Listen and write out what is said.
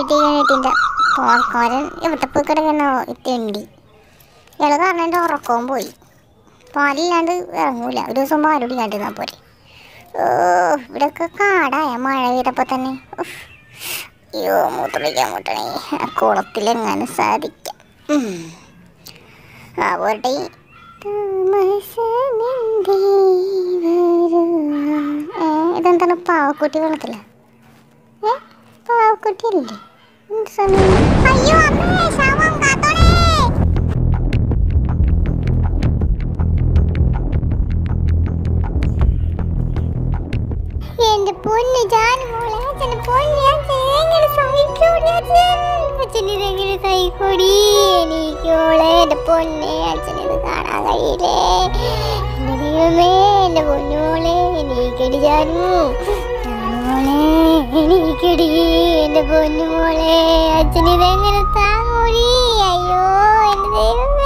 വീട്ടിൽ വീട്ടിൻ്റെ പോർക്കോരൻ ഇവിടെ പോയി കിടക്കണോ ഇത്തേണ്ടി ഇയാൾ കാരണം എൻ്റെ ഉറക്കവും പോയി പാലില്ലാണ്ട് ഇറങ്ങൂല ഒരു ദിവസം പാൽ കുടിക്കാണ്ടിരുന്നാൽ പോരെ ഓ ഇവിടെയൊക്കെ കാടായ മഴ പെയ്തപ്പോൾ തന്നെ ഉഫ്. അയ്യോ മൂത്രമൊഴിക്കാൻ മുട്ടണേ ആ കുളത്തിലെങ്ങാനും സാധിക്കാം ഉം. ആ പോട്ടെ താമസമെന്തേ വരുവാൻ? ഏ, ഇതെന്താണ് പാവക്കുട്ടി വെള്ളത്തില ഏ പാവക്കുട്ടി അല്ലേ എന്ത് സമയം അയ്യോ അമ്മേ ശവം കാത്തോളേ എന്റെ പൊന്ന് ജാനുമോളെ അച്ഛന്റെ പൊന്ന് അച്ഛൻ എങ്ങനെ സഹിക്കൂടി അച്ഛൻ അച്ഛൻ ഇതെങ്ങനെ സഹിക്കൂടി എനിക്കോളെ എന്റെ പൊന്നെ അച്ഛൻ ഇത് കാണാൻ കഴിയില്ലേ എന്റെ ദൈവമേ എന്റെ പൊന്നുമോളെ എനിക്കടി ജാനു ജാനുമോളെ എനിക്കടി എന്റെ പൊന്നുമോളെ അച്ഛൻ ഇതെങ്ങനെ താങ്ങൂടി അയ്യോ എന്റെ ദൈവമേ